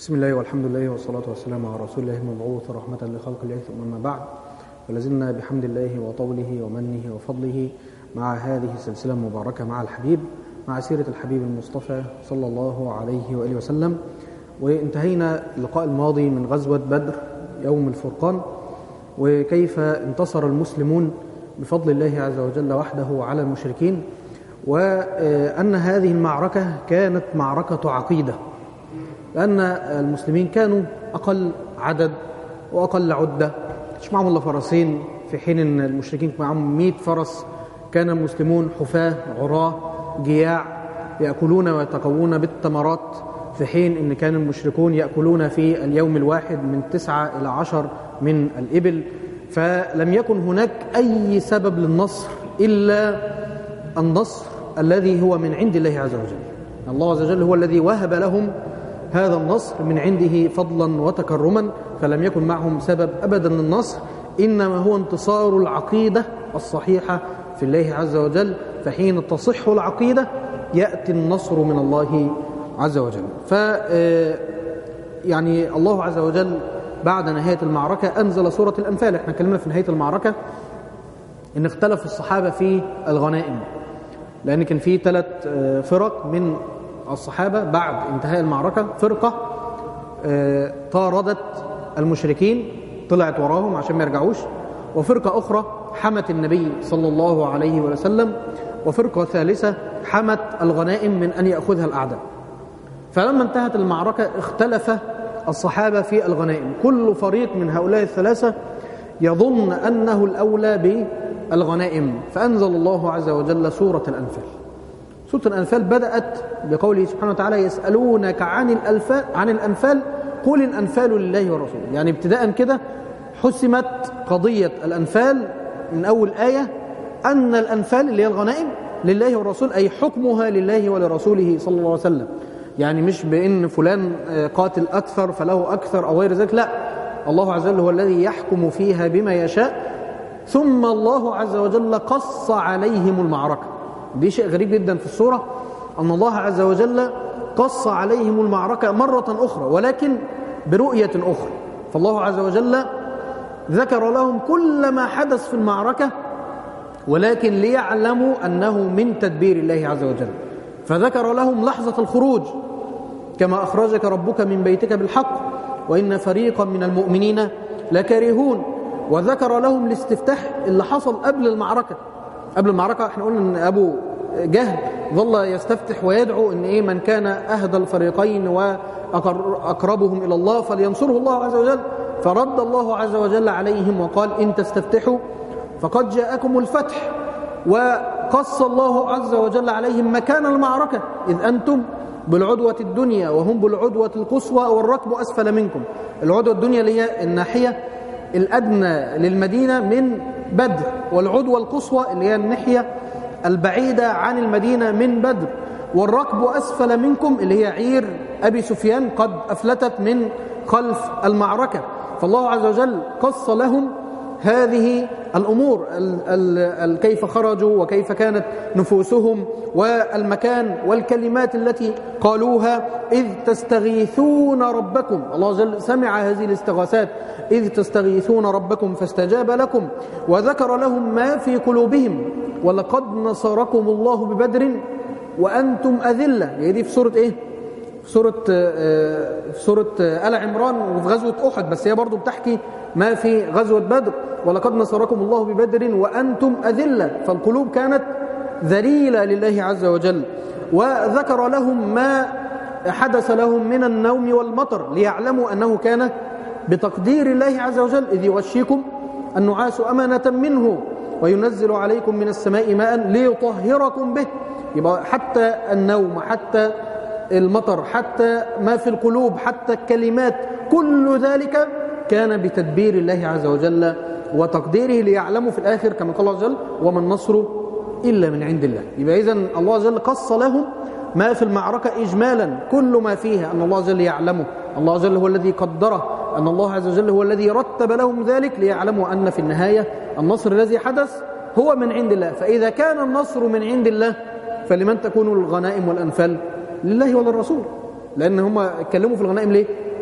بسم الله والحمد لله والصلاة والسلام على رسول الله المبعوث رحمة لخلق الله ثم أما بعد فلازلنا بحمد الله وطوله ومنه وفضله مع هذه السلسلة المباركة مع الحبيب مع سيرة الحبيب المصطفى صلى الله عليه وآله وسلم وانتهينا اللقاء الماضي من غزوة بدر يوم الفرقان وكيف انتصر المسلمون بفضل الله عز وجل وحده على المشركين وأن هذه المعركة كانت معركة عقيدة لأن المسلمين كانوا أقل عدد وأقل عدة مش معهم إلا فرسين في حين أن المشركين معهم 100 فرس كان المسلمون حفاة عراة جياع يأكلون ويتقوون بالتمرات في حين أن كان المشركون يأكلون في اليوم الواحد من تسعة إلى عشر من الإبل فلم يكن هناك أي سبب للنصر إلا النصر الذي هو من عند الله عز وجل الله عز وجل هو الذي وهب لهم هذا النصر من عنده فضلا وتكرما فلم يكن معهم سبب أبدا للنصر إنما هو انتصار العقيدة الصحيحة في الله عز وجل فحين تصح العقيدة يأتي النصر من الله عز وجل ف يعني الله عز وجل بعد نهاية المعركة أنزل سورة الأنفال احنا كلمنا في نهاية المعركة إن اختلف الصحابة في الغنائم لأن كان في ثلاث فرق من الصحابة بعد انتهاء المعركة فرقة طاردت المشركين طلعت وراهم عشان ما يرجعوش وفرقة أخرى حمت النبي صلى الله عليه وسلم وفرقة ثالثة حمت الغنائم من أن يأخذها الأعداء فلما انتهت المعركة اختلف الصحابة في الغنائم كل فريق من هؤلاء الثلاثة يظن أنه الأولى بالغنائم فأنزل الله عز وجل سورة الأنفال سورة الأنفال بدأت بقوله سبحانه وتعالى يسألونك عن الأنفال عن الأنفال قل الأنفال لله ورسوله يعني ابتداء كده حسمت قضية الأنفال من أول آية أن الأنفال اللي هي الغنائم لله والرسول أي حكمها لله ولرسوله صلى الله عليه وسلم يعني مش بأن فلان قاتل أكثر فله أكثر أو غير ذلك لا الله عز وجل هو الذي يحكم فيها بما يشاء ثم الله عز وجل قص عليهم المعركة دي شيء غريب جدا في السورة أن الله عز وجل قص عليهم المعركة مرة أخرى ولكن برؤية أخرى فالله عز وجل ذكر لهم كل ما حدث في المعركة ولكن ليعلموا أنه من تدبير الله عز وجل فذكر لهم لحظة الخروج كما أخرجك ربك من بيتك بالحق وإن فريقا من المؤمنين لكارهون وذكر لهم الاستفتاح اللي حصل قبل المعركة قبل المعركة احنا قلنا ان ابو جهل ظل يستفتح ويدعو ان ايه من كان اهدى الفريقين واقربهم الى الله فلينصره الله عز وجل فرد الله عز وجل عليهم وقال ان تستفتحوا فقد جاءكم الفتح وقص الله عز وجل عليهم مكان المعركة إذ أنتم بالعدوة الدنيا وهم بالعدوة القصوى والركب أسفل منكم العدوة الدنيا اللي هي الناحية الأدنى للمدينة من بدر والعدوى القصوى اللي هي الناحية البعيدة عن المدينة من بدر والركب أسفل منكم اللي هي عير أبي سفيان قد أفلتت من خلف المعركة فالله عز وجل قص لهم هذه الأمور ال ال ال كيف خرجوا وكيف كانت نفوسهم والمكان والكلمات التي قالوها إذ تستغيثون ربكم الله عز وجل سمع هذه الاستغاثات إذ تستغيثون ربكم فاستجاب لكم وذكر لهم ما في قلوبهم ولقد نصركم الله ببدر وأنتم أذلة هي دي في سورة إيه؟ في سورة, في سورة آل عمران وفي غزوة أحد بس هي برضو بتحكي ما في غزوة بدر ولقد نصركم الله ببدر وأنتم أذلة فالقلوب كانت ذليلة لله عز وجل وذكر لهم ما حدث لهم من النوم والمطر ليعلموا أنه كان بتقدير الله عز وجل إذ يغشيكم النعاس أمانة منه وينزل عليكم من السماء ماء ليطهركم به يبقى حتى النوم حتى المطر حتى ما في القلوب حتى الكلمات كل ذلك كان بتدبير الله عز وجل وتقديره ليعلموا في الآخر كما قال الله عز وجل وما النصر إلا من عند الله يبقى إذن الله عز وجل قص لهم ما في المعركة إجمالا كل ما فيها أن الله عز وجل يعلمه الله عز وجل هو الذي قدره أن الله عز وجل هو الذي رتب لهم ذلك ليعلموا أن في النهاية النصر الذي حدث هو من عند الله فإذا كان النصر من عند الله فلمن تكون الغنائم والأنفال لله وللرسول لأن هم اتكلموا في الغنائم ليه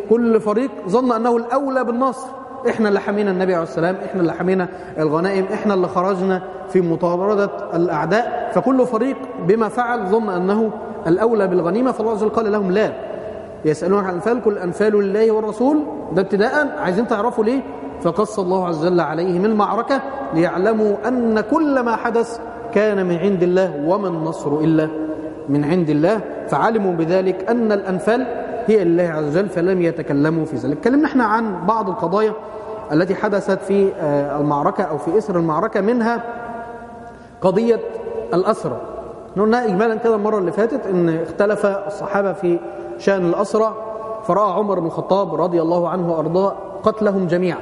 كل فريق ظن أنه الأولى بالنصر إحنا اللي حمينا النبي عليه السلام إحنا اللي حمينا الغنائم إحنا اللي خرجنا في مطاردة الأعداء فكل فريق بما فعل ظن أنه الأولى بالغنيمة فالله عز وجل قال لهم لا يسألونك عن الأنفال كل الأنفال لله والرسول ده ابتداء عايزين تعرفوا ليه فقص الله عز وجل عليهم المعركة ليعلموا أن كل ما حدث كان من عند الله وما النصر إلا من عند الله فعلموا بذلك أن الأنفال هي لله عز وجل فلم يتكلموا في ذلك تكلمنا احنا عن بعض القضايا التي حدثت في المعركة أو في إسر المعركة منها قضية الأسرة قلنا إجمالا كده المرة اللي فاتت أن اختلف الصحابة في شأن الأسرة فرأى عمر بن الخطاب رضي الله عنه وأرضاه قتلهم جميعا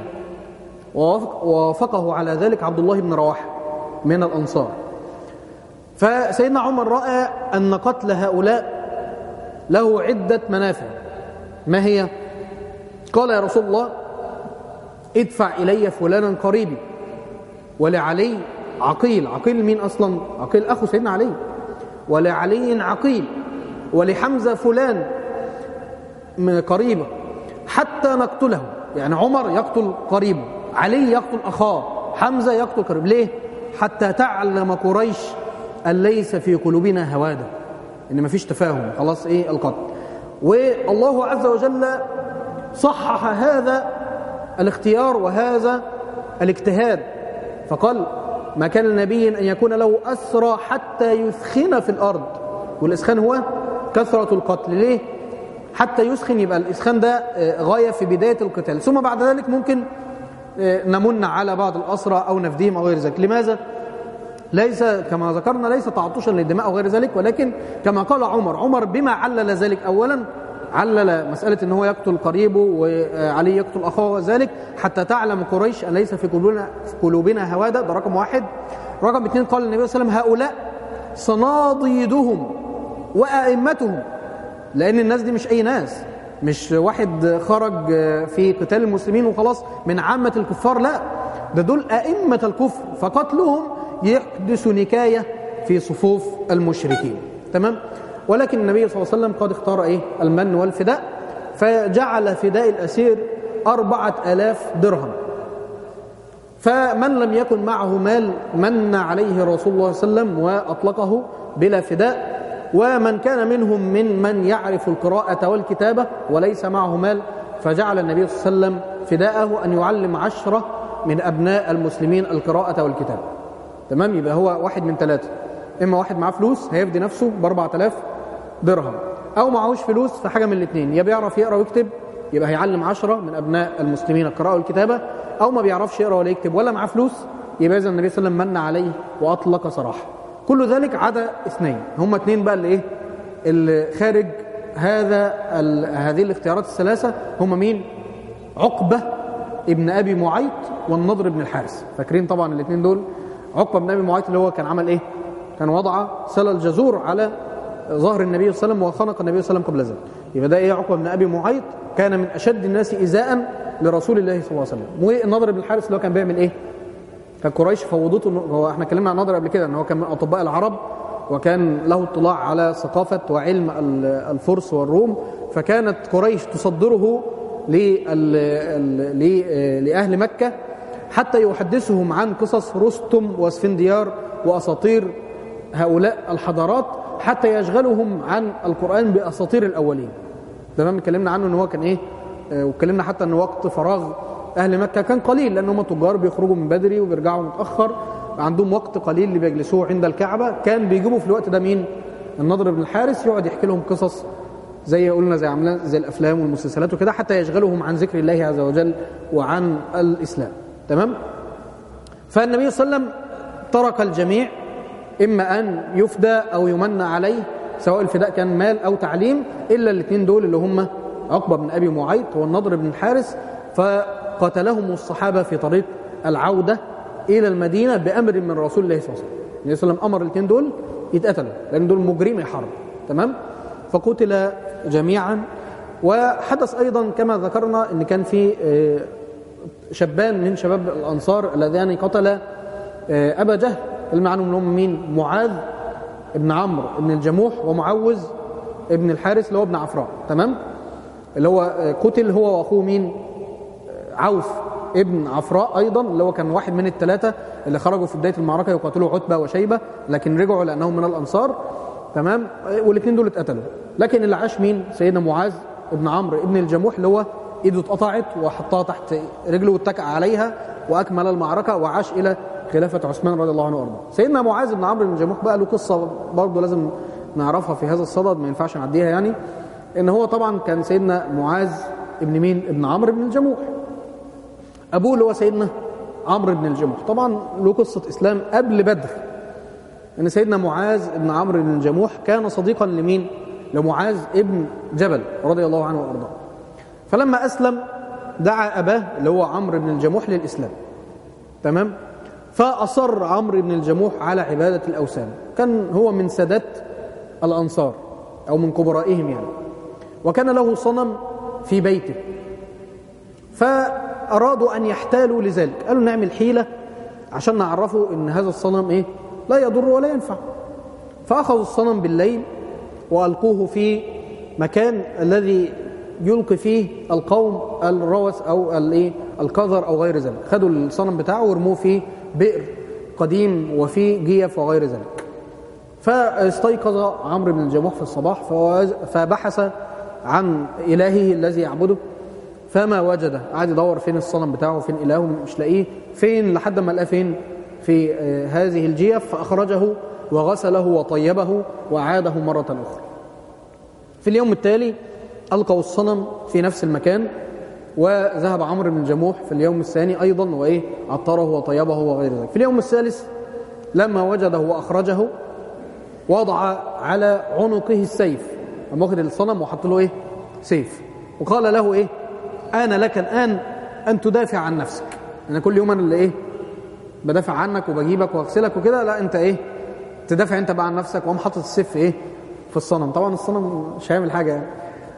ووافقه على ذلك عبد الله بن رواحه من الأنصار فسيدنا عمر رأى أن قتل هؤلاء له عدة منافع ما هي؟ قال يا رسول الله ادفع إلي فلانا قريبي ولعلي عقيل عقيل مين أصلا؟ عقيل أخو سيدنا علي ولعلي عقيل ولحمزة فلان قريبه حتى نقتله يعني عمر يقتل قريبه علي يقتل أخاه حمزة يقتل قريب ليه؟ حتى تعلم قريش أن ليس في قلوبنا هواده إن مفيش تفاهم خلاص إيه القتل والله عز وجل صحح هذا الاختيار وهذا الاجتهاد فقال ما كان لنبي أن يكون له أسرى حتى يثخن في الأرض والإسخان هو كثرة القتل ليه؟ حتى يسخن يبقى الإسخان ده غاية في بداية القتال ثم بعد ذلك ممكن نمن على بعض الأسرى أو نفديهم أو غير ذلك لماذا؟ ليس كما ذكرنا ليس تعطشا للدماء أو غير ذلك ولكن كما قال عمر عمر بما علل ذلك أولا علل مسألة أنه يقتل قريبه وعلي يقتل أخوه وذلك حتى تعلم قريش أن ليس في قلوبنا, في قلوبنا هوادة ده رقم واحد رقم اثنين قال النبي صلى الله عليه وسلم هؤلاء صناديدهم وأئمتهم لأن الناس دي مش أي ناس مش واحد خرج في قتال المسلمين وخلاص من عامة الكفار لا ده دول أئمة الكفر فقتلهم يحدث نكاية في صفوف المشركين تمام ولكن النبي صلى الله عليه وسلم قد اختار إيه المن والفداء فجعل فداء الأسير أربعة ألاف درهم فمن لم يكن معه مال من عليه رسول الله صلى الله عليه وسلم وأطلقه بلا فداء ومن كان منهم من من يعرف القراءة والكتابة وليس معه مال فجعل النبي صلى الله عليه وسلم فداءه أن يعلم عشرة من أبناء المسلمين القراءة والكتابة تمام يبقى هو واحد من ثلاثة إما واحد معاه فلوس هيفدي نفسه ب 4000 درهم أو معهوش فلوس في حاجة من الاثنين يا بيعرف يقرأ ويكتب يبقى هيعلم عشرة من أبناء المسلمين القراءة والكتابة أو ما بيعرفش يقرأ ولا يكتب ولا معاه فلوس يبقى إذا النبي صلى الله عليه وسلم من عليه وأطلق سراحه كل ذلك عدا اثنين هم اثنين بقى اللي ايه اللي خارج هذا هذه الاختيارات الثلاثة هم مين عقبة ابن أبي معيط والنضر بن الحارث فاكرين طبعا الاثنين دول عقبة بن أبي معيط اللي هو كان عمل ايه كان وضع سل الجزور على ظهر النبي صلى الله عليه وسلم وخنق النبي صلى الله عليه وسلم قبل ذلك يبقى ده ايه عقبة بن أبي معيط كان من أشد الناس إزاء لرسول الله صلى الله عليه وسلم والنضر بن الحارث اللي هو كان بيعمل ايه كان قريش فوضته هو احنا اتكلمنا عن نضر قبل كده ان هو كان من اطباء العرب وكان له اطلاع على ثقافه وعلم الفرس والروم فكانت قريش تصدره لاهل مكه حتى يحدثهم عن قصص رستم واسفنديار واساطير هؤلاء الحضارات حتى يشغلهم عن القران باساطير الاولين تمام اتكلمنا عنه ان هو كان ايه واتكلمنا حتى ان وقت فراغ أهل مكة كان قليل لأن هم تجار بيخرجوا من بدري وبيرجعوا متأخر عندهم وقت قليل اللي بيجلسوه عند الكعبة كان بيجيبوا في الوقت ده مين النضر بن الحارث يقعد يحكي لهم قصص زي قلنا زي عملنا زي الأفلام والمسلسلات وكده حتى يشغلهم عن ذكر الله عز وجل وعن الإسلام تمام فالنبي صلى الله عليه وسلم ترك الجميع إما أن يفدى أو يمن عليه سواء الفداء كان مال أو تعليم إلا الاثنين دول اللي هم عقبة بن أبي معيط والنضر بن الحارث فقتلهم الصحابة في طريق العودة إلى المدينة بأمر من رسول الله صلى الله عليه وسلم النبي صلى الله عليه وسلم أمر الاثنين دول يتقتلوا لأن دول مجرمي حرب تمام فقتل جميعا وحدث أيضا كما ذكرنا أن كان في شبان من شباب الأنصار اللذان قتل أبا جهل المعنى منهم مين معاذ ابن عمرو ابن الجموح ومعوذ ابن الحارث اللي هو ابن عفراء تمام اللي هو قتل هو واخوه مين عوف ابن عفراء ايضا اللي هو كان واحد من الثلاثه اللي خرجوا في بدايه المعركه يقاتلوا عتبه وشيبه لكن رجعوا لانهم من الانصار تمام والاثنين دول اتقتلوا لكن اللي عاش مين سيدنا معاذ ابن عمرو ابن الجموح اللي هو ايده اتقطعت وحطها تحت رجله واتكأ عليها واكمل المعركه وعاش الى خلافه عثمان رضي الله عنه وارضاه سيدنا معاذ بن عمرو بن الجموح بقى له قصه برضه لازم نعرفها في هذا الصدد ما ينفعش نعديها يعني ان هو طبعا كان سيدنا معاذ ابن مين ابن عمرو بن الجموح ابوه اللي هو سيدنا عمرو بن الجموح طبعا له قصه اسلام قبل بدر ان سيدنا معاذ بن عمرو بن الجموح كان صديقا لمين لمعاذ ابن جبل رضي الله عنه وارضاه فلما اسلم دعا اباه اللي هو عمرو بن الجموح للاسلام تمام فاصر عمرو بن الجموح على عباده الاوثان كان هو من سادات الانصار او من كبرائهم يعني وكان له صنم في بيته فارادوا ان يحتالوا لذلك قالوا نعمل حيله عشان نعرفوا ان هذا الصنم ايه لا يضر ولا ينفع فاخذوا الصنم بالليل والقوه في مكان الذي يلقي فيه القوم الروث او الايه القذر او غير ذلك خدوا الصنم بتاعه ورموه في بئر قديم وفي جيف وغير ذلك فاستيقظ عمرو بن الجموح في الصباح فبحث عن إلهه الذي يعبده فما وجده قعد يدور فين الصنم بتاعه فين إلهه مش لاقيه فين لحد ما لقاه فين في هذه الجيف فأخرجه وغسله وطيبه وأعاده مرة أخرى في اليوم التالي ألقوا الصنم في نفس المكان وذهب عمرو بن الجموح في اليوم الثاني أيضا وإيه عطره وطيبه وغير ذلك في اليوم الثالث لما وجده وأخرجه وضع على عنقه السيف قام واخد الصنم وحط له ايه سيف وقال له ايه انا لك الان ان تدافع عن نفسك انا كل يوم انا اللي ايه بدافع عنك وبجيبك واغسلك وكده لا انت ايه تدافع انت بقى عن نفسك وقام حاطط السيف في ايه في الصنم طبعا الصنم مش هيعمل حاجه يعني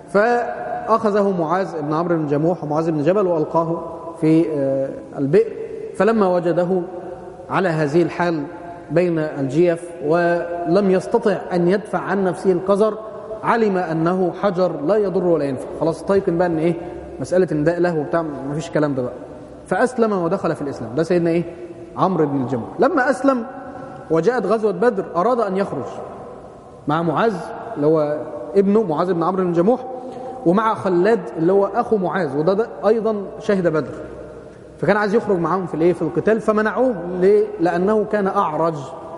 فاخذه معاذ بن عمرو بن جموح ومعاذ بن جبل والقاه في البئر فلما وجده على هذه الحال بين الجيف ولم يستطع أن يدفع عن نفسه القذر علم أنه حجر لا يضر ولا ينفع خلاص طيقن بقى أن إيه مسألة إن ده له وبتاع ما فيش كلام ده بقى فأسلم ودخل في الإسلام ده سيدنا إيه عمرو بن الجموح لما أسلم وجاءت غزوة بدر أراد أن يخرج مع معاذ اللي هو ابنه معاذ بن عمرو بن الجموح ومع خلاد اللي هو أخو معاذ وده ده أيضا شهد بدر فكان عايز يخرج معاهم في الايه في القتال فمنعوه ليه لانه كان اعرج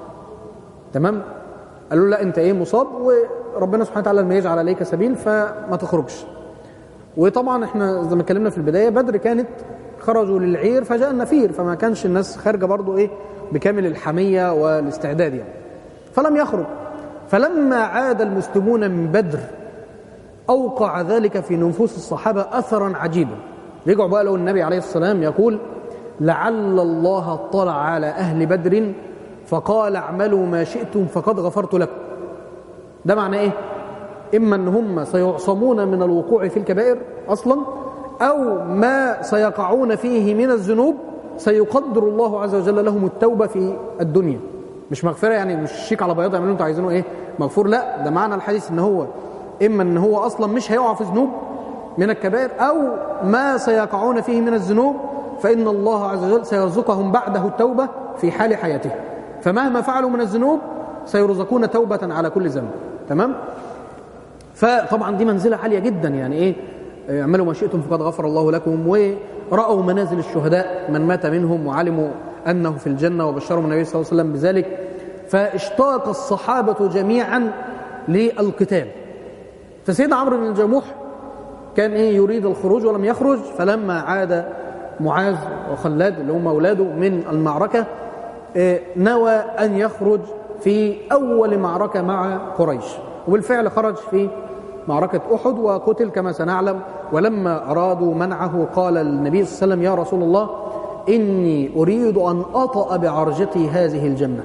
تمام قالوا له لا انت ايه مصاب وربنا سبحانه وتعالى لما يجعل عليك سبيل فما تخرجش وطبعا احنا زي ما اتكلمنا في البدايه بدر كانت خرجوا للعير فجاء النفير فما كانش الناس خارجه برضو ايه بكامل الحميه والاستعداد يعني فلم يخرج فلما عاد المسلمون من بدر اوقع ذلك في نفوس الصحابه اثرا عجيبا رجعوا بقى له النبي عليه السلام يقول لعل الله اطلع على أهل بدر فقال اعملوا ما شئتم فقد غفرت لكم ده معنى ايه إما أن هم سيعصمون من الوقوع في الكبائر أصلا أو ما سيقعون فيه من الذنوب سيقدر الله عز وجل لهم التوبة في الدنيا مش مغفرة يعني مش شيك على بياض يعملوا انتوا عايزينه ايه مغفور لا ده معنى الحديث ان هو اما ان هو اصلا مش هيقع في ذنوب من الكبائر أو ما سيقعون فيه من الذنوب فإن الله عز وجل سيرزقهم بعده التوبة في حال حياته فمهما فعلوا من الذنوب سيرزقون توبة على كل ذنب تمام فطبعا دي منزلة عالية جدا يعني إيه اعملوا ما شئتم فقد غفر الله لكم ورأوا منازل الشهداء من مات منهم وعلموا أنه في الجنة وبشرهم النبي صلى الله عليه وسلم بذلك فاشتاق الصحابة جميعا للقتال فسيدنا عمرو بن الجموح كان ايه يريد الخروج ولم يخرج فلما عاد معاذ وخلاد اللي هم اولاده من المعركه إيه نوى ان يخرج في اول معركه مع قريش وبالفعل خرج في معركه احد وقتل كما سنعلم ولما ارادوا منعه قال النبي صلى الله عليه وسلم يا رسول الله اني اريد ان اطأ بعرجتي هذه الجنه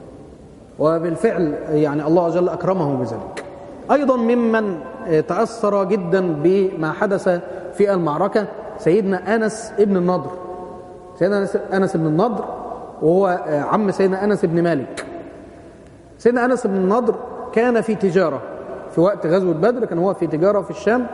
وبالفعل يعني الله عز وجل اكرمه بذلك ايضا ممن تأثر جدا بما حدث في المعركة سيدنا أنس ابن النضر سيدنا أنس بن النضر وهو عم سيدنا أنس بن مالك سيدنا أنس بن النضر كان في تجارة في وقت غزوة بدر كان هو في تجارة في الشام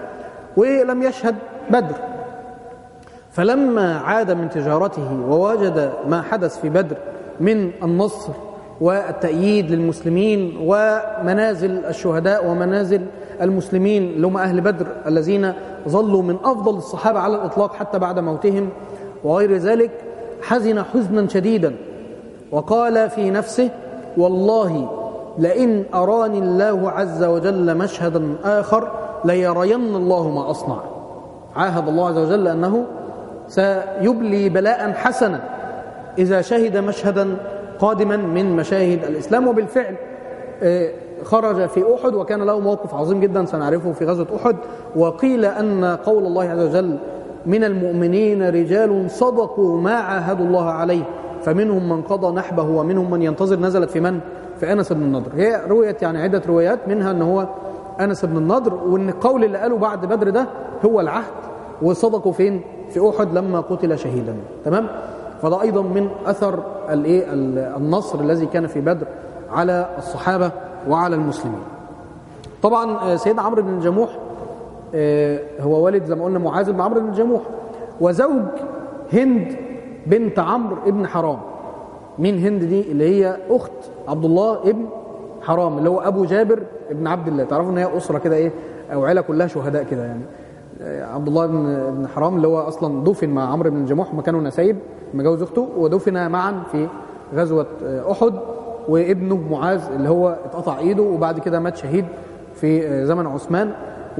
ولم يشهد بدر فلما عاد من تجارته ووجد ما حدث في بدر من النصر والتأييد للمسلمين ومنازل الشهداء ومنازل المسلمين اللي هم أهل بدر الذين ظلوا من أفضل الصحابة على الإطلاق حتى بعد موتهم وغير ذلك حزن حزنا شديدا وقال في نفسه والله لئن أراني الله عز وجل مشهدا آخر ليرين الله ما أصنع عاهد الله عز وجل أنه سيبلي بلاء حسنا إذا شهد مشهدا قادما من مشاهد الإسلام وبالفعل خرج في أحد وكان له موقف عظيم جدا سنعرفه في غزوة أحد وقيل أن قول الله عز وجل من المؤمنين رجال صدقوا ما عاهدوا الله عليه فمنهم من قضى نحبه ومنهم من ينتظر نزلت في من؟ في أنس بن النضر هي رويت يعني عدة روايات منها أن هو أنس بن النضر وأن القول اللي قاله بعد بدر ده هو العهد وصدقوا فين؟ في أحد لما قتل شهيدا تمام؟ فده أيضا من أثر الايه النصر الذي كان في بدر على الصحابة وعلى المسلمين طبعا سيدنا عمرو بن الجموح هو والد زي ما قلنا معاذ بن عمرو بن الجموح وزوج هند بنت عمرو ابن حرام مين هند دي اللي هي أخت عبد الله ابن حرام اللي هو أبو جابر ابن عبد الله تعرفوا ان هي أسرة كده إيه أو عيلة كلها شهداء كده يعني عبد الله بن حرام اللي هو أصلا دفن مع عمرو بن الجموح مكانه نسايب مجوز أخته ودفن معا في غزوة أحد وابنه معاذ اللي هو اتقطع ايده وبعد كده مات شهيد في زمن عثمان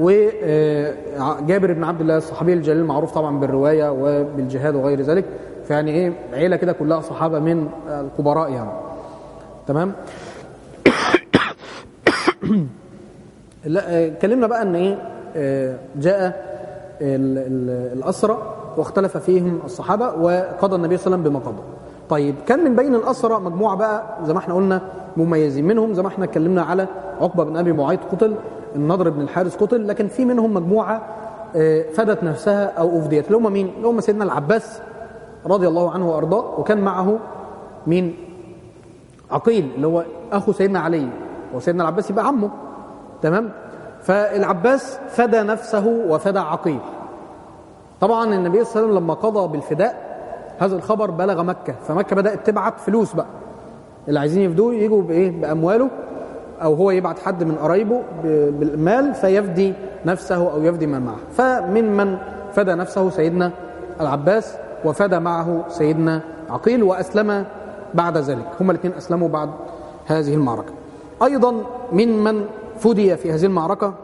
وجابر بن عبد الله الصحابي الجليل المعروف طبعا بالروايه وبالجهاد وغير ذلك فيعني ايه عيله كده كلها صحابه من الكبراء يعني تمام لا اتكلمنا بقى ان ايه جاء الاسرى واختلف فيهم الصحابه وقضى النبي صلى الله عليه وسلم بما قضى طيب كان من بين الأسرى مجموعة بقى زي ما احنا قلنا مميزين منهم زي ما احنا اتكلمنا على عقبة بن أبي معيط قتل النضر بن الحارث قتل لكن في منهم مجموعة فدت نفسها أو أفديت اللي هم مين؟ اللي هم سيدنا العباس رضي الله عنه وأرضاه وكان معه مين؟ عقيل اللي هو أخو سيدنا علي وسيدنا العباس يبقى عمه تمام؟ فالعباس فدى نفسه وفدى عقيل طبعا النبي صلى الله عليه وسلم لما قضى بالفداء هذا الخبر بلغ مكة فمكة بدأت تبعت فلوس بقى اللي عايزين يفدوه يجوا بإيه بأمواله أو هو يبعت حد من قرايبه بالمال فيفدي نفسه أو يفدي من معه فمن من فدى نفسه سيدنا العباس وفدى معه سيدنا عقيل وأسلم بعد ذلك هما الاثنين أسلموا بعد هذه المعركة أيضا من من فدي في هذه المعركة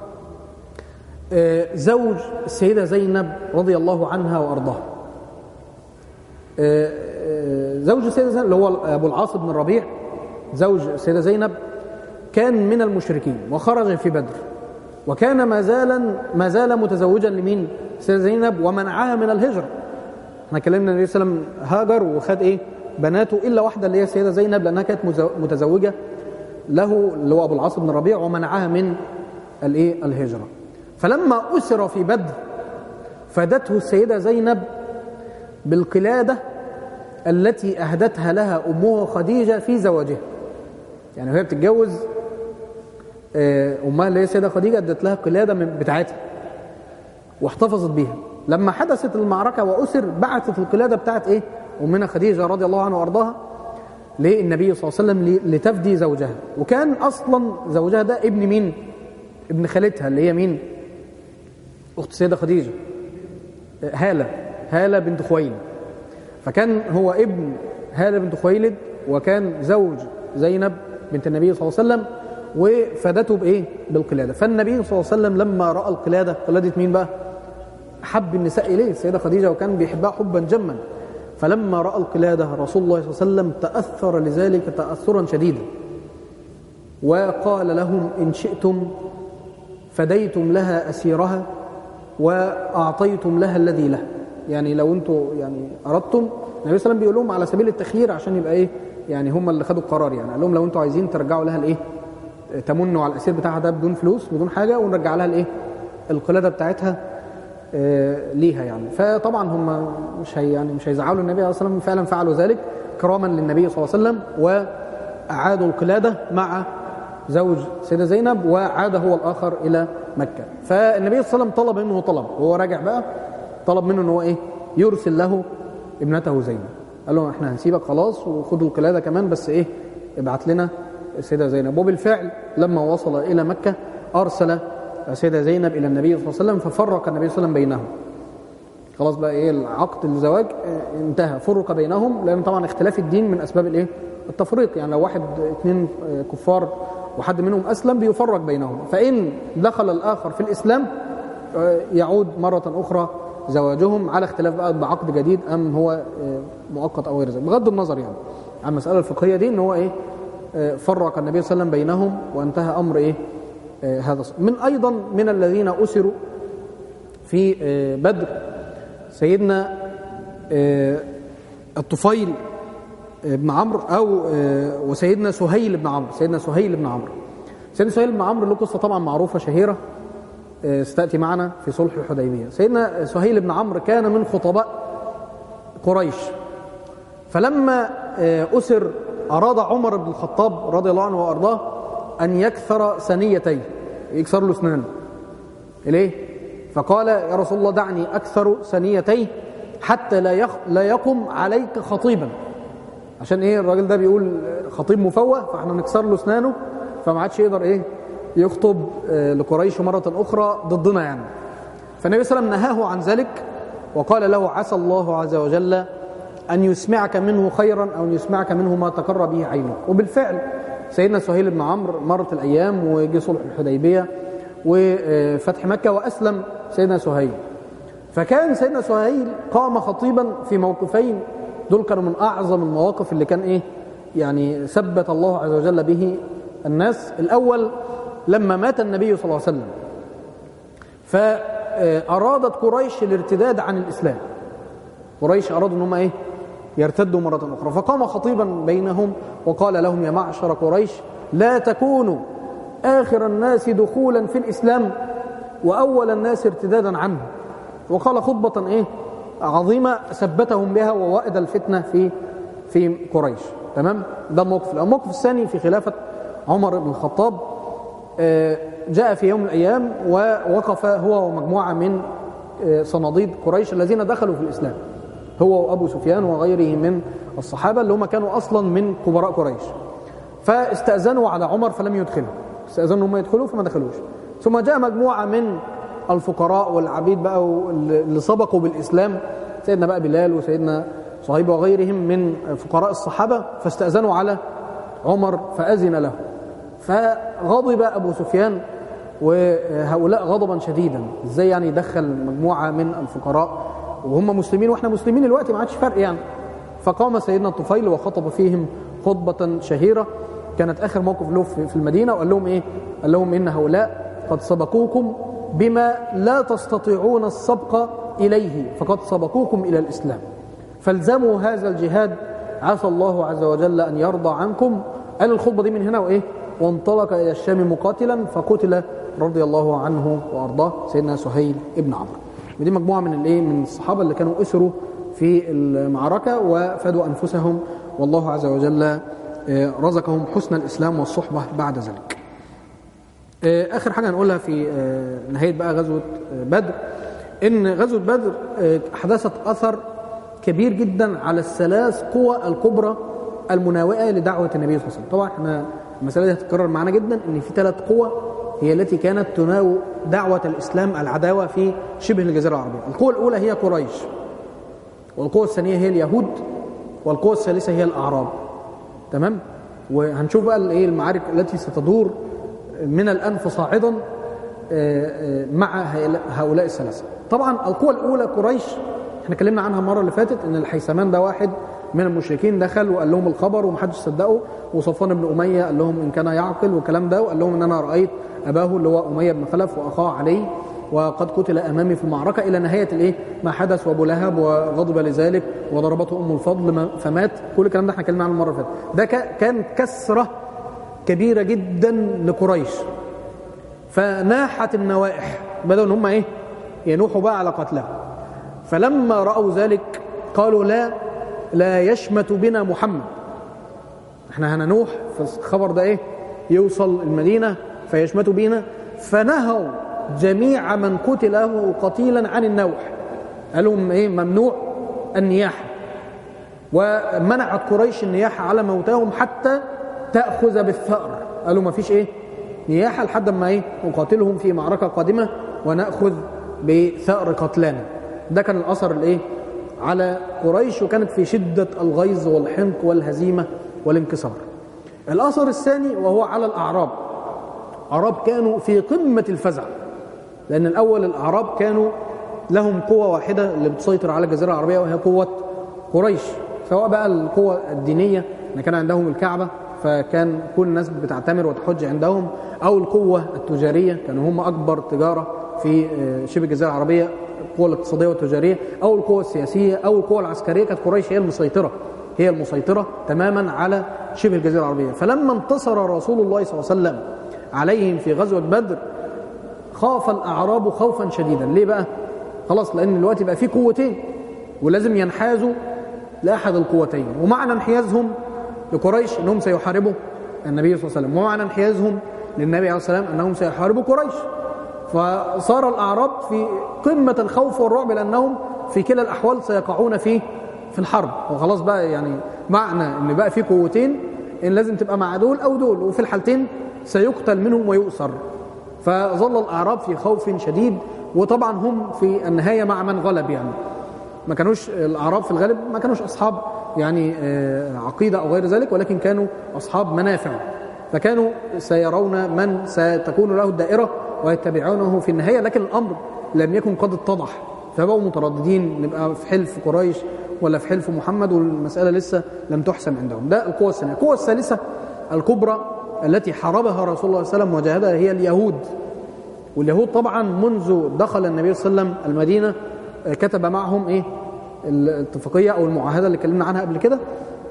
زوج السيدة زينب رضي الله عنها وأرضاها زوج السيدة زينب اللي هو أبو العاص بن الربيع زوج السيدة زينب كان من المشركين وخرج في بدر وكان ما زال ما زال متزوجا لمين؟ السيدة زينب ومنعها من الهجرة. احنا كلمنا النبي صلى الله عليه وسلم هاجر وخد ايه؟ بناته الا واحده اللي هي السيده زينب لانها كانت متزوجه له اللي هو ابو العاص بن الربيع ومنعها من الايه؟ الهجره. فلما اسر في بدر فادته السيده زينب بالقلاده التي اهدتها لها امها خديجه في زواجها. يعني وهي بتتجوز امها اللي هي السيده خديجه ادت لها قلاده من بتاعتها واحتفظت بيها لما حدثت المعركه واسر بعثت القلاده بتاعت ايه امنا خديجه رضي الله عنها وارضاها للنبي صلى الله عليه وسلم لتفدي زوجها وكان اصلا زوجها ده ابن مين ابن خالتها اللي هي مين اخت السيده خديجه هاله هاله بنت خويلد فكان هو ابن هاله بنت خويلد وكان زوج زينب بنت النبي صلى الله عليه وسلم وفادته بايه بالقلاده فالنبي صلى الله عليه وسلم لما راى القلاده قلاده مين بقى حب النساء اليه السيده خديجه وكان بيحبها حبا جما فلما راى القلاده رسول الله صلى الله عليه وسلم تاثر لذلك تاثرا شديدا وقال لهم ان شئتم فديتم لها اسيرها واعطيتم لها الذي له يعني لو انتم يعني اردتم النبي صلى الله عليه وسلم بيقول لهم على سبيل التخيير عشان يبقى ايه يعني هم اللي خدوا القرار يعني قال لهم لو انتم عايزين ترجعوا لها الايه تمنوا على الاسير بتاعها ده بدون فلوس بدون حاجه ونرجع لها الايه القلاده بتاعتها آه ليها يعني فطبعا هم مش هي يعني مش هيزعلوا النبي صلى الله عليه وسلم فعلا فعلوا ذلك كراما للنبي صلى الله عليه وسلم واعادوا القلاده مع زوج سيده زينب وعاد هو الاخر الى مكة فالنبي صلى الله عليه وسلم طلب منه طلب وهو راجع بقى طلب منه ان هو ايه يرسل له ابنته زينب قال له احنا هنسيبك خلاص وخدوا القلاده كمان بس ايه ابعت لنا السيده زينب وبالفعل لما وصل الى مكه ارسل السيده زينب الى النبي صلى الله عليه وسلم ففرق النبي صلى الله عليه وسلم بينهم خلاص بقى ايه العقد الزواج اه، انتهى فرق بينهم لان طبعا اختلاف الدين من اسباب الايه التفريق يعني لو واحد اثنين اه، كفار وحد منهم اسلم بيفرق بينهم فان دخل الاخر في الاسلام اه، يعود مره اخرى زواجهم على اختلاف بقى بعقد جديد ام هو اه، مؤقت او غير ذلك بغض النظر يعني عن المساله الفقهيه دي ان هو ايه اه، فرق النبي صلى الله عليه وسلم بينهم وانتهى امر ايه اه، هذا من ايضا من الذين اسروا في اه، بدر سيدنا آه، الطفيل بن عمرو او آه، وسيدنا سهيل بن عمرو سيدنا سهيل بن عمرو سيدنا سهيل بن عمرو له قصه طبعا معروفه شهيره آه، ستاتي معنا في صلح الحديبيه سيدنا سهيل بن عمرو كان من خطباء قريش فلما آه، اسر اراد عمر بن الخطاب رضي الله عنه وارضاه ان يكثر ثنيتيه يكسر له اسنانه ليه فقال يا رسول الله دعني أكثر ثنيتيه حتى لا يخ... لا يقم عليك خطيبا عشان ايه الراجل ده بيقول خطيب مفوه فاحنا نكسر له اسنانه فما عادش يقدر ايه يخطب آه، لقريش مرة أخرى ضدنا يعني فالنبي صلى الله عليه وسلم نهاه عن ذلك وقال له عسى الله عز وجل أن يسمعك منه خيرا أو أن يسمعك منه ما تقر به عينك وبالفعل سيدنا سهيل بن عمرو مرت الأيام وجي صلح الحديبية وفتح مكة وأسلم سيدنا سهيل فكان سيدنا سهيل قام خطيبا في موقفين دول كانوا من أعظم المواقف اللي كان إيه يعني ثبت الله عز وجل به الناس الأول لما مات النبي صلى الله عليه وسلم فأرادت قريش الارتداد عن الإسلام قريش أرادوا أنهم إيه يرتدوا مرة أخرى فقام خطيبا بينهم وقال لهم يا معشر قريش لا تكونوا آخر الناس دخولا في الإسلام وأول الناس ارتدادا عنه وقال خطبة إيه عظيمة ثبتهم بها ووائد الفتنة في في قريش تمام ده الموقف الأول الموقف الثاني في خلافة عمر بن الخطاب آه، جاء في يوم من الأيام ووقف هو ومجموعة من آه، صناديد قريش الذين دخلوا في الإسلام هو وأبو سفيان وغيره من الصحابة اللي هم كانوا أصلا من كبراء قريش فاستأذنوا على عمر فلم يدخلوا استأذنوا هم يدخلوا فما دخلوش ثم جاء مجموعة من الفقراء والعبيد بقى اللي سبقوا بالإسلام سيدنا بقى بلال وسيدنا صهيب وغيرهم من فقراء الصحابة فاستأذنوا على عمر فأذن له فغضب أبو سفيان وهؤلاء غضبا شديدا ازاي يعني يدخل مجموعة من الفقراء وهم مسلمين واحنا مسلمين الوقت ما عادش فرق يعني فقام سيدنا الطفيل وخطب فيهم خطبة شهيرة كانت آخر موقف له في في المدينة وقال لهم إيه قال لهم إن هؤلاء قد سبقوكم بما لا تستطيعون السبق إليه فقد سبقوكم إلى الإسلام فالزموا هذا الجهاد عسى الله عز وجل أن يرضى عنكم قال الخطبة دي من هنا وإيه وانطلق إلى الشام مقاتلا فقتل رضي الله عنه وأرضاه سيدنا سهيل ابن عمرو ودي مجموعة من الإيه من الصحابة اللي كانوا أسروا في المعركة وفدوا أنفسهم والله عز وجل آه، رزقهم حسن الإسلام والصحبة بعد ذلك آه، آخر حاجة هنقولها في آه، نهاية بقى غزوة آه، بدر إن غزوة بدر آه، حدثت أثر كبير جدا على الثلاث قوى الكبرى المناوئة لدعوة النبي صلى الله عليه وسلم طبعا احنا المسألة دي هتتكرر معنا جدا إن في ثلاث قوى هي التي كانت تناوئ دعوة الإسلام العداوة في شبه الجزيرة العربية القوة الأولى هي قريش والقوة الثانية هي اليهود والقوة الثالثة هي الأعراب تمام وهنشوف بقى الايه المعارك التي ستدور من الآن فصاعدا آه، آه، مع هؤلاء الثلاثة طبعا القوة الأولى قريش احنا اتكلمنا عنها المرة اللي فاتت ان الحيثمان ده واحد من المشركين دخل وقال لهم الخبر ومحدش صدقه وصفوان بن أمية قال لهم إن كان يعقل والكلام ده وقال لهم إن أنا رأيت أباه اللي هو أمية بن خلف وأخاه علي وقد قتل أمامي في المعركة إلى نهاية الإيه ما حدث وأبو لهب وغضب لذلك وضربته أم الفضل ما- فمات كل الكلام ده احنا اتكلمنا عنه المرة اللي فاتت ده ك- كان كسرة كبيرة جدا لقريش فناحت النوائح بدأوا ان هم ايه ينوحوا بقى على قتلها فلما رأوا ذلك قالوا لا لا يشمت بنا محمد احنا هننوح فالخبر ده ايه يوصل المدينة فيشمتوا بينا فنهوا جميع من قتله قتيلا عن النوح قال لهم ايه ممنوع النياحه ومنعت قريش النياحه على موتاهم حتى تاخذ بالثأر قالوا ما فيش ايه نياحه لحد ما ايه نقاتلهم في معركه قادمه وناخذ بثأر قتلانا ده كان الاثر الايه على قريش وكانت في شده الغيظ والحنق والهزيمه والانكسار الاثر الثاني وهو على الاعراب اعراب كانوا في قمه الفزع لان الاول الاعراب كانوا لهم قوه واحده اللي بتسيطر على الجزيره العربيه وهي قوه قريش سواء بقى القوه الدينيه ان كان عندهم الكعبه فكان كل الناس بتعتمر وتحج عندهم او القوه التجاريه كانوا هم اكبر تجاره في شبه الجزيره العربيه القوه الاقتصاديه والتجاريه او القوه السياسيه او القوه العسكريه كانت قريش هي المسيطره هي المسيطره تماما على شبه الجزيره العربيه فلما انتصر رسول الله صلى الله عليه وسلم عليهم في غزوه بدر خاف الاعراب خوفا شديدا ليه بقى خلاص لان دلوقتي بقى في قوتين ولازم ينحازوا لاحد القوتين ومعنى انحيازهم لقريش انهم سيحاربوا النبي صلى الله عليه وسلم ومعنى انحيازهم للنبي عليه الصلاه والسلام انهم سيحاربوا قريش فصار الاعراب في قمه الخوف والرعب لانهم في كلا الاحوال سيقعون في في الحرب وخلاص بقى يعني معنى ان بقى في قوتين ان لازم تبقى مع دول او دول وفي الحالتين سيقتل منهم ويؤسر فظل الاعراب في خوف شديد وطبعا هم في النهايه مع من غلب يعني ما كانوش الاعراب في الغالب ما كانوش اصحاب يعني عقيده او غير ذلك ولكن كانوا اصحاب منافع فكانوا سيرون من ستكون له الدائره ويتبعونه في النهايه لكن الامر لم يكن قد اتضح فبقوا مترددين نبقى في حلف قريش ولا في حلف محمد والمساله لسه لم تحسم عندهم ده القوه الثانيه القوه الثالثه الكبرى التي حاربها رسول الله صلى الله عليه وسلم وجاهدها هي اليهود واليهود طبعا منذ دخل النبي صلى الله عليه وسلم المدينه كتب معهم ايه الاتفاقيه او المعاهده اللي اتكلمنا عنها قبل كده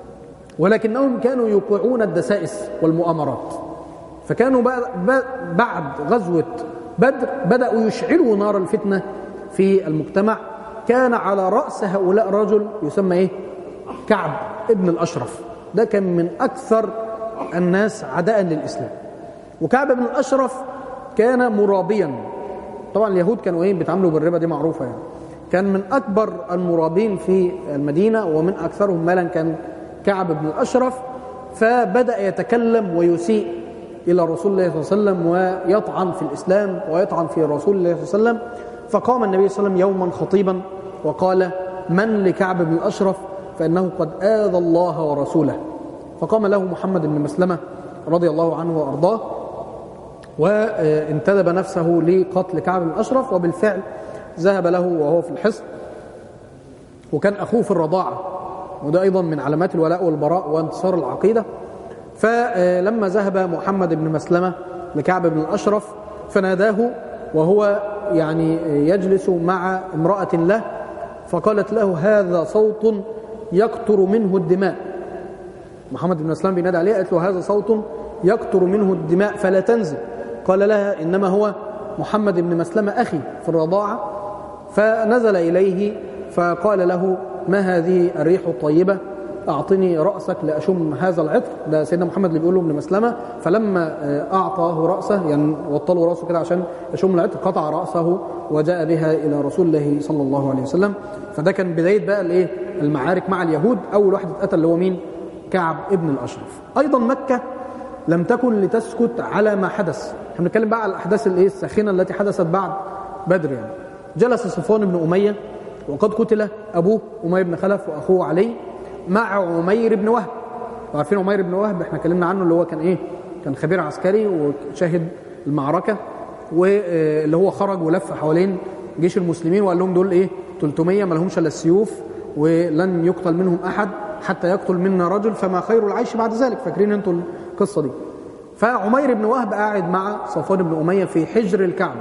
ولكنهم كانوا يوقعون الدسائس والمؤامرات فكانوا بعد غزوه بدر بداوا يشعلوا نار الفتنه في المجتمع كان على راس هؤلاء رجل يسمى ايه كعب ابن الاشرف ده كان من اكثر الناس عداء للاسلام وكعب بن الاشرف كان مرابيا طبعا اليهود كانوا ايه بيتعاملوا بالربا دي معروفه يعني كان من اكبر المرابين في المدينه ومن اكثرهم مالا كان كعب بن الاشرف فبدا يتكلم ويسيء الى رسول الله صلى الله عليه وسلم ويطعن في الاسلام ويطعن في رسول الله صلى الله عليه وسلم فقام النبي صلى الله عليه وسلم يوما خطيبا وقال من لكعب بن الاشرف فانه قد اذى الله ورسوله فقام له محمد بن مسلمه رضي الله عنه وارضاه وانتدب نفسه لقتل كعب بن الاشرف وبالفعل ذهب له وهو في الحصن وكان اخوه في الرضاعه وده ايضا من علامات الولاء والبراء وانتصار العقيده فلما ذهب محمد بن مسلمه لكعب بن الاشرف فناداه وهو يعني يجلس مع امراه له فقالت له هذا صوت يقطر منه الدماء محمد بن مسلمه بينادي عليه قالت له هذا صوت يقطر منه الدماء فلا تنزل قال لها انما هو محمد بن مسلمه اخي في الرضاعه فنزل اليه فقال له ما هذه الريح الطيبه اعطني راسك لاشم هذا العطر ده سيدنا محمد اللي بيقول له ابن مسلمه فلما اعطاه راسه يعني وطله راسه كده عشان يشم العطر قطع راسه وجاء بها الى رسول الله صلى الله عليه وسلم فده كان بدايه بقى الايه المعارك مع اليهود اول واحد اتقتل اللي هو مين كعب ابن الاشرف ايضا مكه لم تكن لتسكت على ما حدث احنا بنتكلم بقى على الاحداث الايه الساخنه التي حدثت بعد بدر يعني جلس صفوان بن اميه وقد قتل ابوه اميه بن خلف واخوه علي مع عمير بن وهب عارفين عمير بن وهب احنا اتكلمنا عنه اللي هو كان ايه كان خبير عسكري وشاهد المعركه واللي هو خرج ولف حوالين جيش المسلمين وقال لهم دول ايه 300 ما لهمش الا السيوف ولن يقتل منهم احد حتى يقتل منا رجل فما خير العيش بعد ذلك فاكرين انتوا القصه دي فعمير بن وهب قاعد مع صفوان بن اميه في حجر الكعبه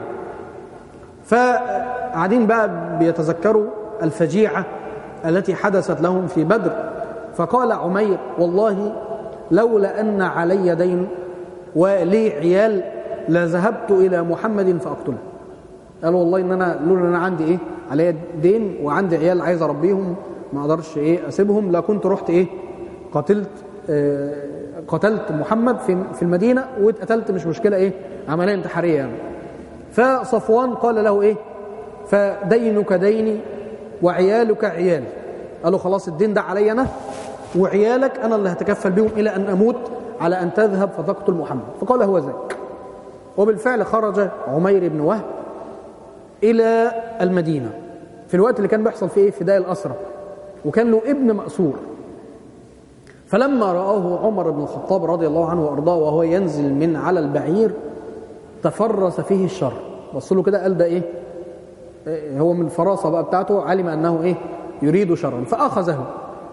فقاعدين بقى بيتذكروا الفجيعه التي حدثت لهم في بدر فقال عمير والله لولا ان علي دين ولي عيال لذهبت الى محمد فاقتله قال والله ان انا لولا ان انا عندي ايه عليا دين وعندي عيال عايز اربيهم ما اقدرش ايه اسيبهم لا كنت رحت ايه قتلت آه قتلت محمد في في المدينه واتقتلت مش مشكله ايه عمليه انتحاريه يعني فصفوان قال له إيه فدينك ديني وعيالك عيالي قال له خلاص الدين ده علي أنا وعيالك أنا اللي هتكفل بهم إلى أن أموت على أن تذهب فتقتل محمد فقال هو ذاك وبالفعل خرج عمير بن وهب إلى المدينة في الوقت اللي كان بيحصل فيه إيه فداء الأسرة وكان له ابن مأسور فلما رآه عمر بن الخطاب رضي الله عنه وأرضاه وهو ينزل من على البعير تفرس فيه الشر بص له كده قال ده إيه هو من الفراسة بقى بتاعته علم أنه إيه يريد شرا فأخذه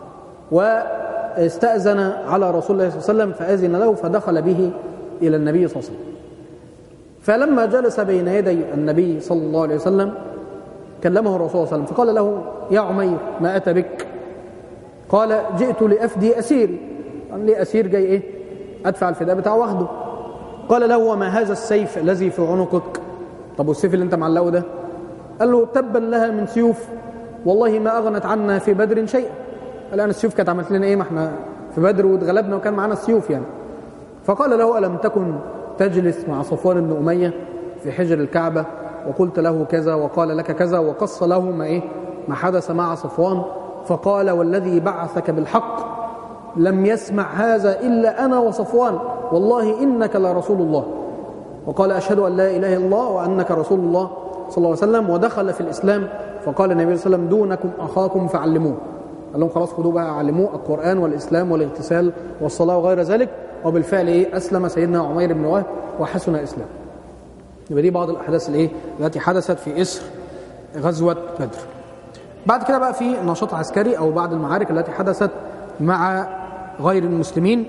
واستأذن على رسول الله صلى الله عليه وسلم فأذن له فدخل به إلى النبي صلى الله عليه وسلم فلما جلس بين يدي النبي صلى الله عليه وسلم كلمه الرسول صلى الله عليه وسلم فقال له يا عمير ما أتى بك قال جئت لأفدي أسيري قال لي أسير جاي إيه أدفع الفداء بتاعه واخده قال له وما هذا السيف الذي في عنقك طب والسيف اللي انت معلقه ده قال له تبا لها من سيوف والله ما أغنت عنا في بدر شيئا الآن السيوف كانت عملت لنا إيه ما احنا في بدر واتغلبنا وكان معانا السيوف يعني فقال له ألم تكن تجلس مع صفوان بن أمية في حجر الكعبة وقلت له كذا وقال لك كذا وقص له ما إيه ما حدث مع صفوان فقال والذي بعثك بالحق لم يسمع هذا إلا أنا وصفوان والله إنك لرسول الله وقال أشهد أن لا إله إلا الله وأنك رسول الله صلى الله عليه وسلم ودخل في الإسلام فقال النبي صلى الله عليه وسلم دونكم أخاكم فعلموه قال لهم خلاص خدوه بقى علموه القرآن والإسلام والاغتسال والصلاة وغير ذلك وبالفعل إيه أسلم سيدنا عمير بن وهب وحسن إسلام يبقى دي بعض الأحداث الإيه التي حدثت في إسر غزوة بدر بعد كده بقى في نشاط عسكري أو بعض المعارك التي حدثت مع غير المسلمين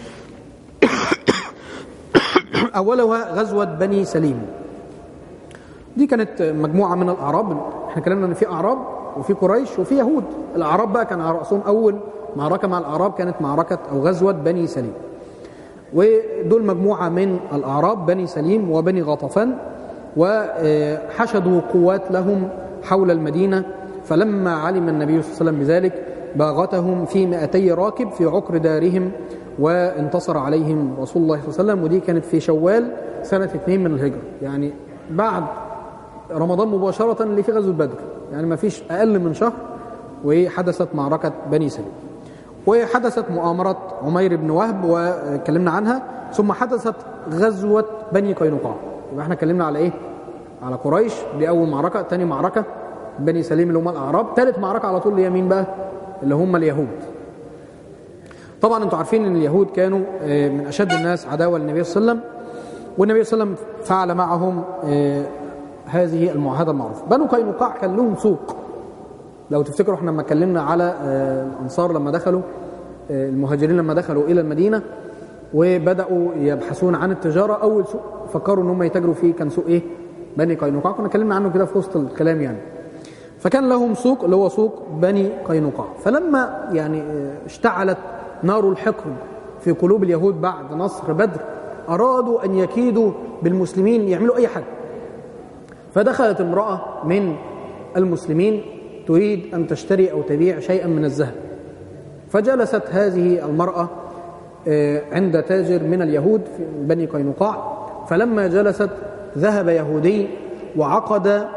أولها غزوة بني سليم دي كانت مجموعة من الأعراب احنا كلامنا ان في أعراب وفي قريش وفي يهود الأعراب بقى كان على رأسهم أول معركة مع الأعراب كانت معركة أو غزوة بني سليم ودول مجموعة من الأعراب بني سليم وبني غطفان وحشدوا قوات لهم حول المدينة فلما علم النبي صلى الله عليه وسلم بذلك باغتهم في مئتي راكب في عقر دارهم وانتصر عليهم رسول الله صلى الله عليه وسلم ودي كانت في شوال سنة اثنين من الهجرة يعني بعد رمضان مباشرة اللي في غزوة بدر يعني ما فيش أقل من شهر وحدثت معركة بني سليم وحدثت مؤامرة عمير بن وهب وكلمنا عنها ثم حدثت غزوة بني قينقاع يبقى احنا اتكلمنا على ايه على قريش دي أول معركة تاني معركة بني سليم اللي هم الأعراب ثالث معركة على طول اللي هي مين بقى اللي هم اليهود طبعا انتم عارفين ان اليهود كانوا من أشد الناس عداوة للنبي صلى الله عليه وسلم والنبي صلى الله عليه وسلم فعل معهم هذه المعاهدة المعروفة بنو قينقاع كان لهم سوق لو تفتكروا احنا لما اتكلمنا على الأنصار لما دخلوا المهاجرين لما دخلوا إلى المدينة وبدأوا يبحثون عن التجارة أول سوق فكروا ان هم يتاجروا فيه كان سوق ايه بني قينقاع كنا اتكلمنا عنه كده في وسط الكلام يعني فكان لهم سوق اللي هو سوق بني قينقاع فلما يعني اشتعلت نار الحقد في قلوب اليهود بعد نصر بدر أرادوا أن يكيدوا بالمسلمين يعملوا أي حاجة فدخلت امرأة من المسلمين تريد أن تشتري أو تبيع شيئا من الذهب فجلست هذه المرأة عند تاجر من اليهود في بني قينقاع فلما جلست ذهب يهودي وعقد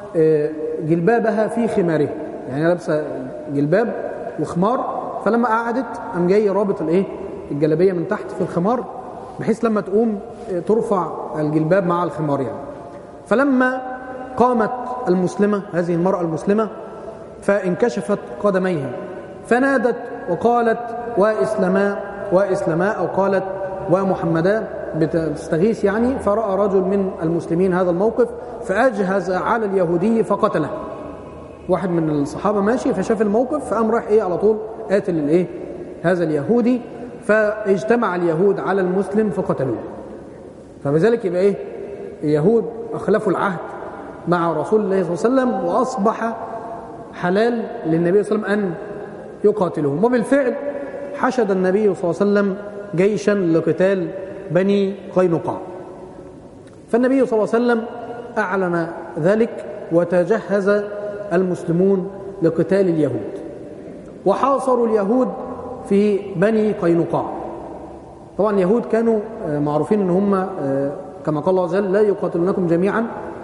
جلبابها في خماره يعني لابسه جلباب وخمار فلما قعدت قام جاي رابط الايه الجلابيه من تحت في الخمار بحيث لما تقوم ترفع الجلباب مع الخمار يعني فلما قامت المسلمة هذه المرأة المسلمة فانكشفت قدميها فنادت وقالت وإسلماء وإسلماء أو قالت ومحمدا بتستغيث يعني فرأى رجل من المسلمين هذا الموقف فأجهز على اليهودي فقتله واحد من الصحابة ماشي فشاف الموقف فقام راح إيه على طول قاتل الإيه هذا اليهودي فاجتمع اليهود على المسلم فقتلوه فبذلك يبقى إيه اليهود أخلفوا العهد مع رسول الله صلى الله عليه وسلم وأصبح حلال للنبي صلى الله عليه وسلم أن يقاتلهم وبالفعل حشد النبي صلى الله عليه وسلم جيشا لقتال بني قينقاع فالنبي صلى الله عليه وسلم أعلن ذلك وتجهز المسلمون لقتال اليهود وحاصروا اليهود في بني قينقاع طبعا اليهود كانوا معروفين ان هم كما قال الله عز وجل لا يقاتلونكم جميعا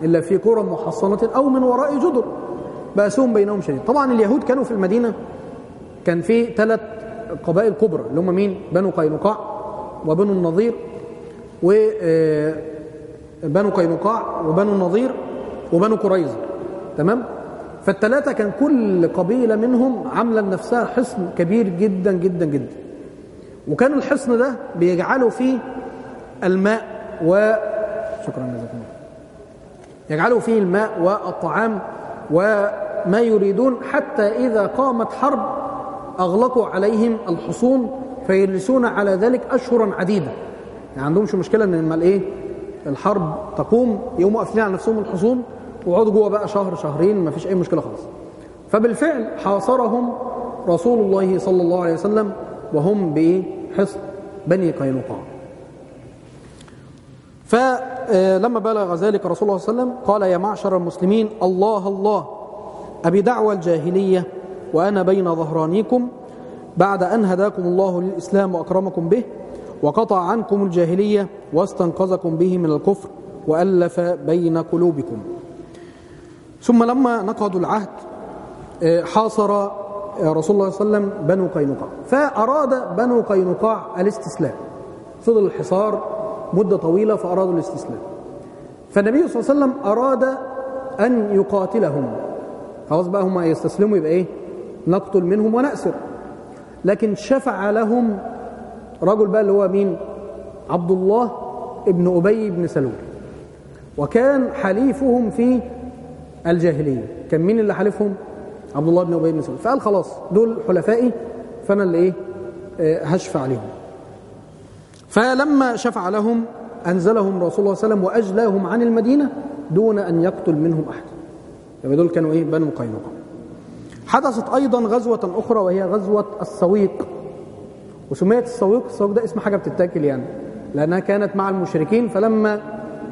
إلا في قرى محصنة أو من وراء جدر بأسهم بينهم شديد طبعا اليهود كانوا في المدينة كان في ثلاث قبائل كبرى اللي هم مين بنو قينقاع وبنو النضير وبنو قينقاع وبنو النضير وبنو قريظة تمام فالثلاثة كان كل قبيلة منهم عاملة لنفسها حصن كبير جدا جدا جدا وكان الحصن ده بيجعلوا فيه الماء و شكرا جزاكم الله يجعلوا فيه الماء والطعام وما يريدون حتى إذا قامت حرب أغلقوا عليهم الحصون فيجلسون على ذلك أشهرا عديدة يعني عندهمش مشكلة إن لما الإيه الحرب تقوم يقوموا قافلين على نفسهم الحصون ويقعدوا جوه بقى شهر شهرين ما فيش أي مشكلة خالص فبالفعل حاصرهم رسول الله صلى الله عليه وسلم وهم بحصن بني قينقاع فلما بلغ ذلك رسول الله صلى الله عليه وسلم قال يا معشر المسلمين الله الله أبي دعوى الجاهلية وأنا بين ظهرانيكم بعد أن هداكم الله للإسلام وأكرمكم به وقطع عنكم الجاهلية واستنقذكم به من الكفر وألف بين قلوبكم ثم لما نقضوا العهد حاصر رسول الله صلى الله عليه وسلم بنو قينقاع فأراد بنو قينقاع الاستسلام فضل الحصار مدة طويلة فأرادوا الاستسلام فالنبي صلى الله عليه وسلم أراد أن يقاتلهم خلاص بقى هم يستسلموا يبقى إيه نقتل منهم ونأسر لكن شفع لهم رجل بقى اللي هو مين عبد الله ابن أبي بن سلول وكان حليفهم في الجاهلية كان مين اللي حلفهم عبد الله بن أبي بن سلول فقال خلاص دول حلفائي فأنا اللي إيه آه هشفع عليهم فلما شفع لهم أنزلهم رسول الله صلى الله عليه وسلم وأجلاهم عن المدينة دون أن يقتل منهم أحد يبقى دول كانوا إيه بنو قينقاع حدثت أيضا غزوة أخرى وهي غزوة السويق وسميت السويق السويق ده اسم حاجة بتتاكل يعني لأنها كانت مع المشركين فلما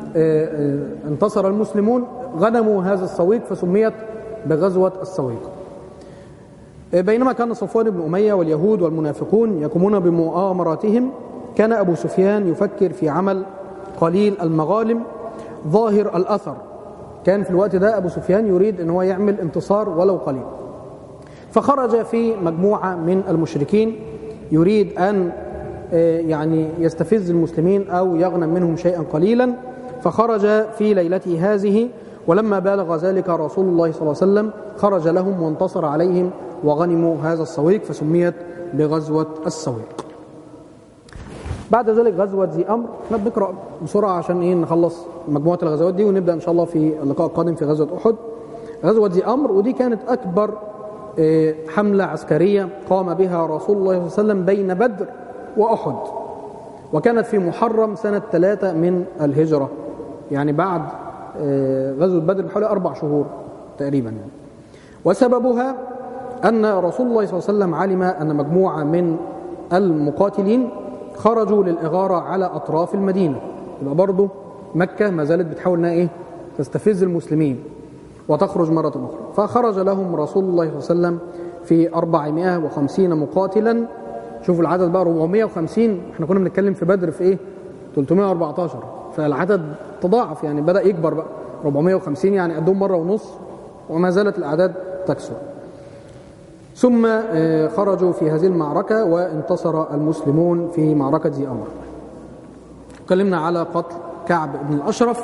انتصر المسلمون غنموا هذا السويق فسميت بغزوة السويق بينما كان صفوان بن أمية واليهود والمنافقون يقومون بمؤامراتهم كان أبو سفيان يفكر في عمل قليل المغالم ظاهر الأثر كان في الوقت ده أبو سفيان يريد أن هو يعمل انتصار ولو قليل فخرج في مجموعة من المشركين يريد أن يعني يستفز المسلمين أو يغنم منهم شيئا قليلا فخرج في ليلته هذه ولما بالغ ذلك رسول الله صلى الله عليه وسلم خرج لهم وانتصر عليهم وغنموا هذا السويق فسميت بغزوة السويق بعد ذلك غزوة ذي أمر احنا بنقرأ بسرعة عشان ايه نخلص مجموعة الغزوات دي ونبدأ إن شاء الله في اللقاء القادم في غزوة أحد غزوة ذي أمر ودي كانت أكبر حملة عسكرية قام بها رسول الله صلى الله عليه وسلم بين بدر وأحد وكانت في محرم سنة ثلاثة من الهجرة يعني بعد غزوة بدر بحوالي أربع شهور تقريبا يعني. وسببها أن رسول الله صلى الله عليه وسلم علم أن مجموعة من المقاتلين خرجوا للإغارة على أطراف المدينة يبقى برضه مكة ما زالت بتحاول أنها إيه تستفز المسلمين وتخرج مرة أخرى فخرج لهم رسول الله صلى الله عليه وسلم في 450 مقاتلا شوفوا العدد بقى 450 احنا كنا بنتكلم في بدر في ايه 314 فالعدد تضاعف يعني بدأ يكبر بقى 450 يعني قدهم مرة ونص وما زالت الأعداد تكسر ثم خرجوا في هذه المعركة وانتصر المسلمون في معركة ذي أمر تكلمنا على قتل كعب بن الأشرف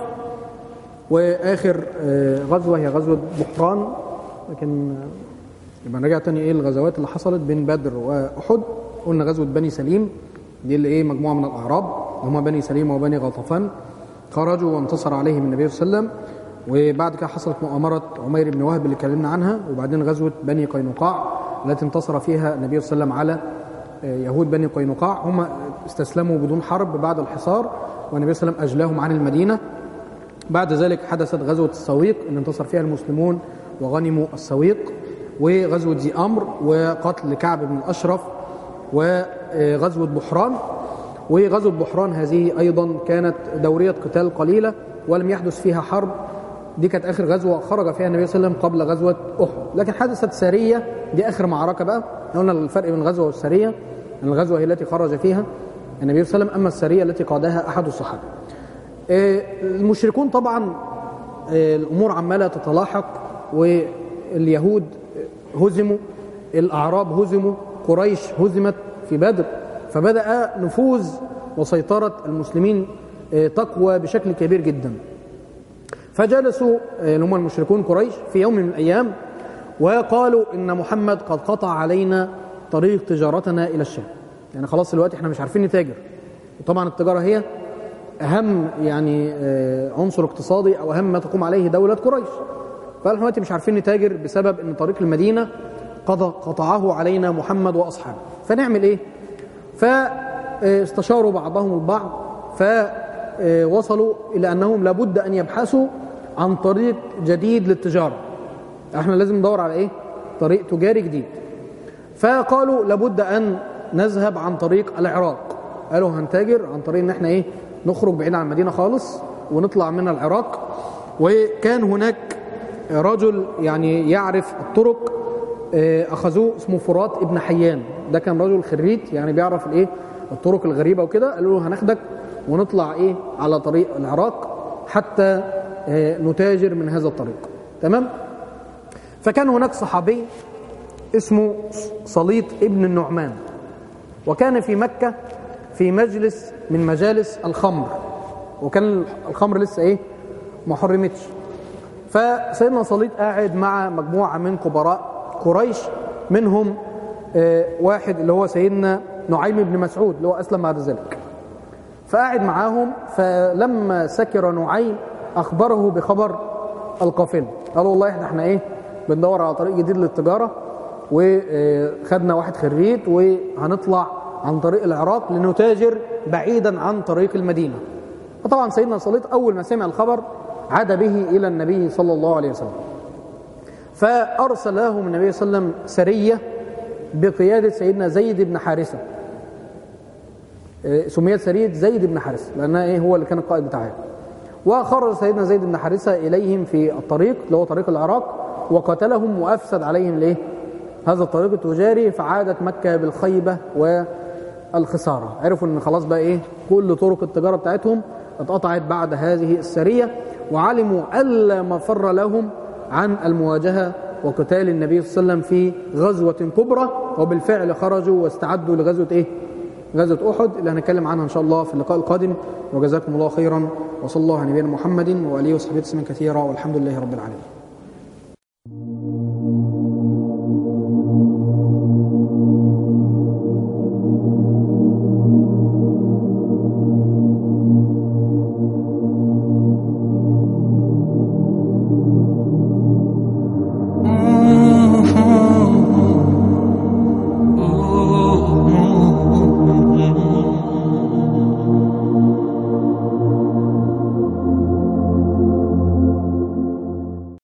وآخر غزوة هي غزوة بحران لكن يبقى نرجع تاني ايه الغزوات اللي حصلت بين بدر وأحد قلنا غزوة بني سليم دي اللي ايه مجموعة من الأعراب هم بني سليم وبني غطفان خرجوا وانتصر عليهم النبي صلى الله عليه وسلم وبعد كده حصلت مؤامرة عمير بن وهب اللي اتكلمنا عنها وبعدين غزوة بني قينقاع التي انتصر فيها النبي صلى الله عليه وسلم على يهود بني قينقاع هم استسلموا بدون حرب بعد الحصار والنبي صلى الله عليه وسلم أجلاهم عن المدينة بعد ذلك حدثت غزوة السويق اللي انتصر فيها المسلمون وغنموا السويق وغزوة ذي أمر وقتل كعب بن الأشرف وغزوة بحران وغزوة بحران هذه أيضا كانت دورية قتال قليلة ولم يحدث فيها حرب دي كانت آخر غزوة خرج فيها النبي صلى الله عليه وسلم قبل غزوة أحد لكن حدثت سرية دي آخر معركة بقى قلنا الفرق بين الغزوة والسرية أن الغزوة هي التي خرج فيها النبي صلى الله عليه وسلم أما السرية التي قادها أحد الصحابة المشركون طبعا آه، الأمور عمالة تتلاحق واليهود هزموا الأعراب هزموا قريش هزمت في بدر فبدأ نفوذ وسيطرة المسلمين آه، تقوى بشكل كبير جدا فجلسوا آه، اللي هم المشركون قريش في يوم من الأيام وقالوا إن محمد قد قطع علينا طريق تجارتنا إلى الشام يعني خلاص دلوقتي احنا مش عارفين نتاجر وطبعا التجارة هي أهم يعني آه، عنصر اقتصادي أو أهم ما تقوم عليه دولة قريش فاحنا دلوقتي مش عارفين نتاجر بسبب ان طريق المدينه قد قطعه علينا محمد واصحابه فنعمل ايه فاستشاروا بعضهم البعض فوصلوا الى انهم لابد ان يبحثوا عن طريق جديد للتجاره احنا لازم ندور على ايه طريق تجاري جديد فقالوا لابد ان نذهب عن طريق العراق قالوا هنتاجر عن طريق ان احنا ايه نخرج بعيد عن المدينه خالص ونطلع من العراق وكان هناك رجل يعني يعرف الطرق آه، اخذوه اسمه فرات ابن حيان ده كان رجل خريت يعني بيعرف الايه الطرق الغريبه وكده قالوا له هناخدك ونطلع ايه على طريق العراق حتى آه، نتاجر من هذا الطريق تمام فكان هناك صحابي اسمه صليط ابن النعمان وكان في مكة في مجلس من مجالس الخمر وكان الخمر لسه ايه ما حرمتش فسيدنا صليط قاعد مع مجموعة من كبراء قريش منهم آه، واحد اللي هو سيدنا نعيم بن مسعود اللي هو أسلم بعد ذلك فقاعد معاهم فلما سكر نعيم أخبره بخبر القافلة قالوا والله احنا احنا ايه بندور على طريق جديد للتجارة وخدنا واحد خريت وهنطلع عن طريق العراق لنتاجر بعيدا عن طريق المدينة فطبعا سيدنا صليط أول ما سمع الخبر عاد به إلى النبي صلى الله عليه وسلم فأرسل لهم النبي صلى الله عليه وسلم سرية بقيادة سيدنا زيد بن حارثة إيه، سميت سرية زيد بن حارثة لأنها إيه هو اللي كان القائد بتاعها وخرج سيدنا زيد بن حارثة إليهم في الطريق اللي هو طريق العراق وقتلهم وأفسد عليهم الإيه هذا الطريق التجاري فعادت مكة بالخيبة والخسارة عرفوا ان خلاص بقى ايه كل طرق التجارة بتاعتهم اتقطعت بعد هذه السرية وعلموا ألا مفر لهم عن المواجهة وقتال النبي صلى الله عليه وسلم في غزوة كبرى وبالفعل خرجوا واستعدوا لغزوة ايه غزوة أحد اللي هنتكلم عنها إن شاء الله في اللقاء القادم وجزاكم الله خيرا وصلى الله على نبينا محمد وآله وصحبه وسلم كثيرا والحمد لله رب العالمين